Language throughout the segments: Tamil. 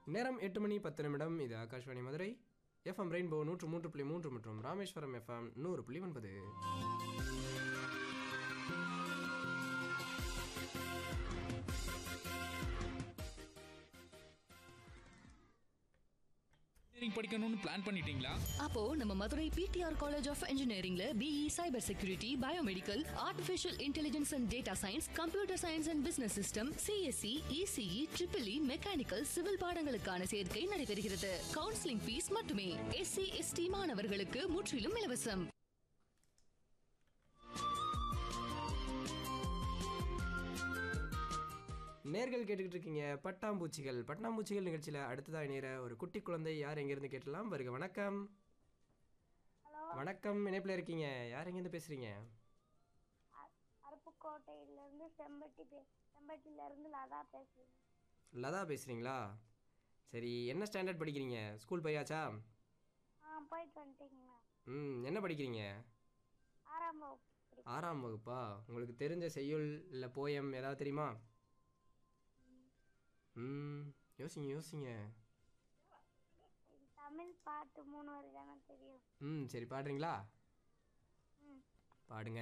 நேரம் எட்டு மணி பத்து நிமிடம் இது ஆகாஷ்வாணி மதுரை எஃப்எம் ரெயின்போ நூற்று மூன்று புள்ளி மூன்று மற்றும் ராமேஸ்வரம் எஃப்எம் நூறு புள்ளி ஒன்பது இன்ஜினியரிங் படிக்கணும்னு பிளான் பண்ணிட்டீங்களா அப்போ நம்ம மதுரை பிடிஆர் காலேஜ் ஆஃப் இன்ஜினியரிங்ல BE cyber security biomedical artificial intelligence and data science computer science and business system CSE ECE triple E mechanical civil பாடங்களுக்கான சேர்க்கை நடைபெறுகிறது கவுன்சிலிங் ஃபீஸ் மட்டுமே எஸ்சி எஸ்டி மாணவர்களுக்கு முற்றிலும் இலவசம் நேர்கள் கேட்டுக்கிட்டு இருக்கீங்க பட்டாம்பூச்சிகள் பட்டாம்பூச்சிகள் நிகழ்ச்சியில் அடுத்ததாக இணைகிற ஒரு குட்டி குழந்தை யார் எங்கேருந்து கேட்டலாம் வருக வணக்கம் வணக்கம் இணைப்பில் இருக்கீங்க யார் எங்கேருந்து பேசுகிறீங்க அருப்புக்கோட்டையிலேருந்து செம்பட்டி பே செம்பட்டியிலேருந்து லதா பேசுகிறேன் லதா பேசுகிறீங்களா சரி என்ன ஸ்டாண்டர்ட் படிக்கிறீங்க ஸ்கூல் போயாச்சா ஆ போயிட்டு வந்துட்டீங்கண்ணா ம் என்ன படிக்கிறீங்க ஆறாம் வகுப்பு படிக்கிறேன். ஆறாம் வகுப்பா உங்களுக்கு தெரிஞ்ச செய்யுள் இல்லை போயம் ஏதாவது தெரியுமா ம் யோசிங்க யோசிங்க இது தமிழ் பாட்டு மூணு வரி தானே தெரியும் ம் சரி பாடுறீங்களா ம் பாடுங்க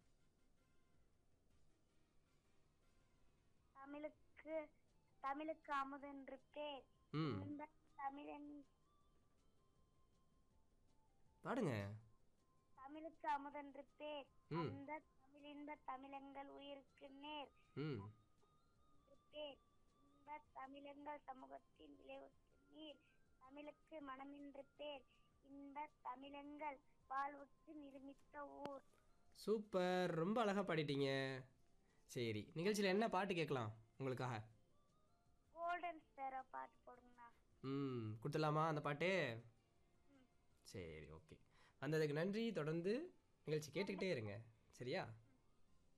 தமிழுக்கு தமிழுக்கு அமுதென்று பேர் ம் இந்த தமிழன் பாடுங்க தமிழுக்கு அமுதென்று பேர் ம். அந்த தமிழின்ப தமிழங்கள் உயிருக்கு நேர் ம் என்று பேர் இன்ப தமிழங்கள் சமூகத்தின் விளைவுக்கு நீர் தமிழுக்கு மனமென்று பேர் இன்ப தமிழங்கள் வாழ்வுக்கு நிர்மித்த ஊர் சூப்பர் ரொம்ப அழகாக பாடிட்டீங்க சரி நிகழ்ச்சியில் என்ன பாட்டு கேட்கலாம் உங்களுக்காக கோல்டன் ஸ்பேரோ பாட்டு போடுங்கண்ணா ம் கொடுத்துடலாமா அந்த பாட்டு சரி ஓகே வந்ததுக்கு நன்றி தொடர்ந்து நிகழ்ச்சி கேட்டுக்கிட்டே இருங்க சரியா